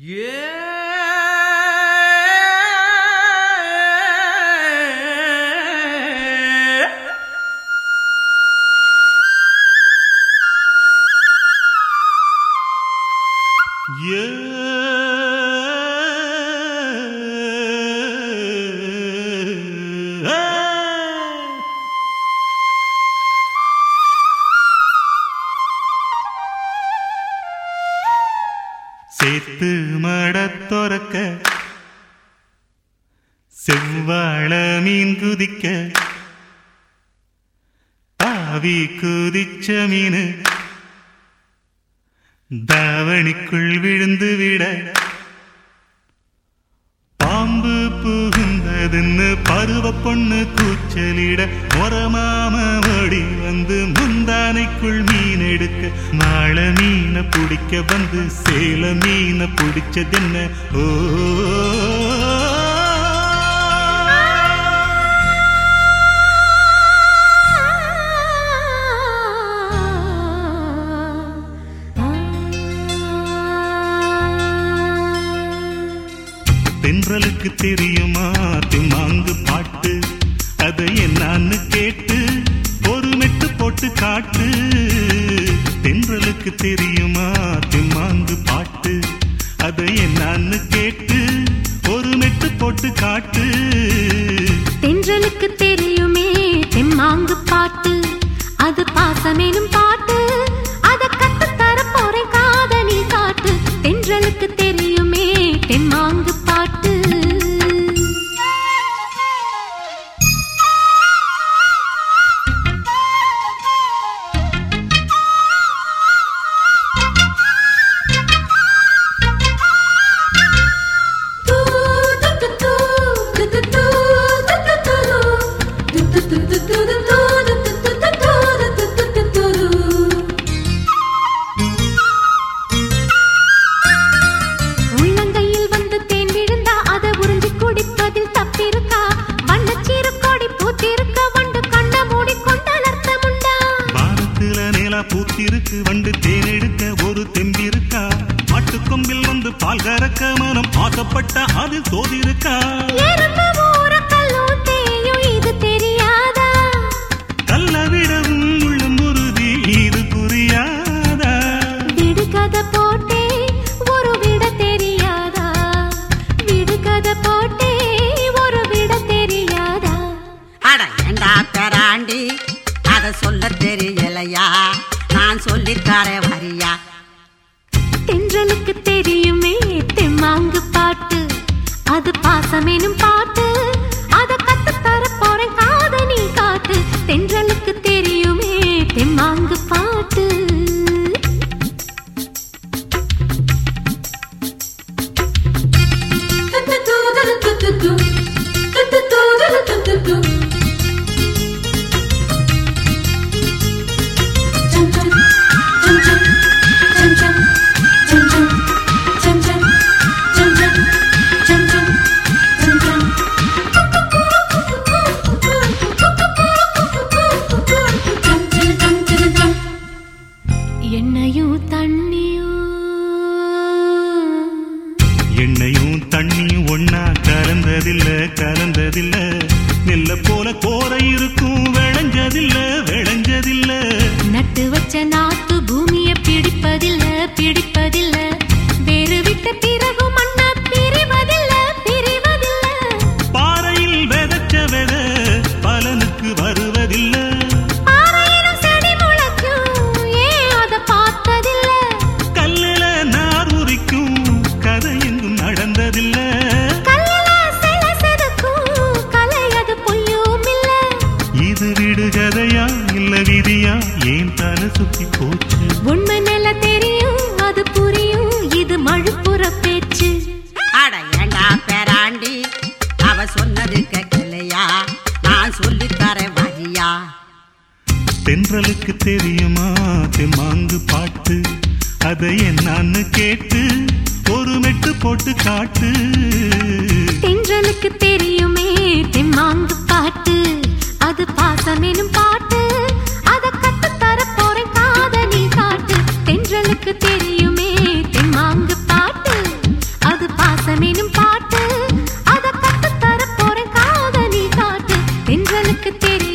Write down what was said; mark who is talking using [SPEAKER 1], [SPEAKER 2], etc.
[SPEAKER 1] Yeah. Yeah. சேத்து மடத்துறக்க செவ்வாழ மீன் குதிக்க ஆவி குதிச்ச மீனு தாவணிக்குள் விழுந்து விட பாம்பு புகுந்ததுன்னு பருவ பொண்ணு கூச்சலிட மொரமாம ஓடி வந்து முந்தானைக்குள் மீன் எடுக்க மாள மீனை பிடிக்க வந்து சேல மீனை பிடிச்சதென்ன ஓ தென்றலுக்கு தெரியுமா திமாங்கு பாட்டு அது என்னான்னு கேட்டு ஒரு மெட்டு போட்டு காட்டு தென்றலுக்கு தெரியுமா திமாங்கு பாட்டு அது என்னான்னு கேட்டு ஒரு மெட்டு போட்டு காட்டு
[SPEAKER 2] தென்றலுக்கு தெரியுமே தெம்மாங்கு பாட்டு அது பாசமேனும் பாட்டு அத கத்து தர போறேன் காதலி காட்டு தென்றலுக்கு தெரியுமே தெம்மாங்கு பாட்டு உள்ளங்கையில் வந்து தேன் விழுந்தா அதை உறிஞ்சி குடிப்பதில் தப்பிருக்கா வண்ணச்சீரு கொடி பூத்திருக்க வண்டு கண்ண மூடி கொண்டலர்த்தமுண்டா
[SPEAKER 1] வானத்துல நிலா பூத்திருக்கு வண்டு தேனெடுக்க ஒரு தெம்பிருக்கா மாட்டுக்கொம்பில் வந்து பால் கறக்க மனம் ஆசைப்பட்ட அதில் சோதிருக்கா
[SPEAKER 2] எறும்பு ஊரக்கல்லும் தேயும் இது தெரியாதா
[SPEAKER 1] கல்ல விடவும் உள்ளம் உறுதி இது புரியாதா
[SPEAKER 2] விடுகதை போட்டே ஒரு விட தெரியாதா விடுகதை போட்டே ஒரு விட தெரியாதா
[SPEAKER 3] அட ஏண்டா பெராண்டி அத சொல்ல தெரியலையா நான் சொல்லித்தரேன் வரியா
[SPEAKER 2] தென்றலுக்கு தெரியுமே தெம்மாங்கு பாட்டு அது பாசமேனும் பாட்டு அத கத்து தர போறேன் காதனி காட்டு தென்றலுக்கு தெரியுமே தெம்மாங்கு பாட்டு எண்ணெயும் தண்ணியும்
[SPEAKER 1] எண்ணெயும் தண்ணியும் ஒன்னா கலந்ததில்ல கலந்ததில்ல நெல்ல போல கோரை இருக்கும் விளைஞ்சதில்ல விளைஞ்சதில்ல
[SPEAKER 2] நட்டு வச்ச நாத்து பூமிய பிடிப்பதில்ல பிடிப்பதில்ல வேறு விட்ட பிறகு மண்ண பிரிவதில்ல பிரிவதில்ல
[SPEAKER 1] பாறையில் விதைச்ச வித பலனுக்கு வருவதில்ல
[SPEAKER 2] ஆறாயிரம் செடி முளைக்கும் ஏன் அத பார்த்ததில்ல
[SPEAKER 1] கல்லுல நார் உரிக்கும் கதை எங்கும் நடந்ததில்ல
[SPEAKER 2] கல்லுல சில செதுக்கும் கலை அது பொய்யும் இல்ல
[SPEAKER 1] இது விடுகதையா இல்ல விதியா ஏன் தலை சுத்தி போச்சு
[SPEAKER 2] உண்மை நில தெரியும் அது புரியும் இது மழுப்புற பேச்சு
[SPEAKER 3] அட ஏண்டா பெராண்டி அவ சொன்னது கேட்கலையா நான் சொல்லித்தரேன் வரியா
[SPEAKER 1] தென்றலுக்கு தெரியுமா தெம்மாங்கு பாட்டு அதை என்னான்னு கேட்டு ஒரு மெட்டு போட்டு காட்டு
[SPEAKER 2] தென்றலுக்கு தெரியுமே தெம்மாங்கு பாட்டு அது பாசமெனும் பாட்டு அத கத்து தர போறேன் காதலி காட்டு தென்றலுக்கு தெரியுமே தெம்மாங்கு பாட்டு எனக்கு தெரியும்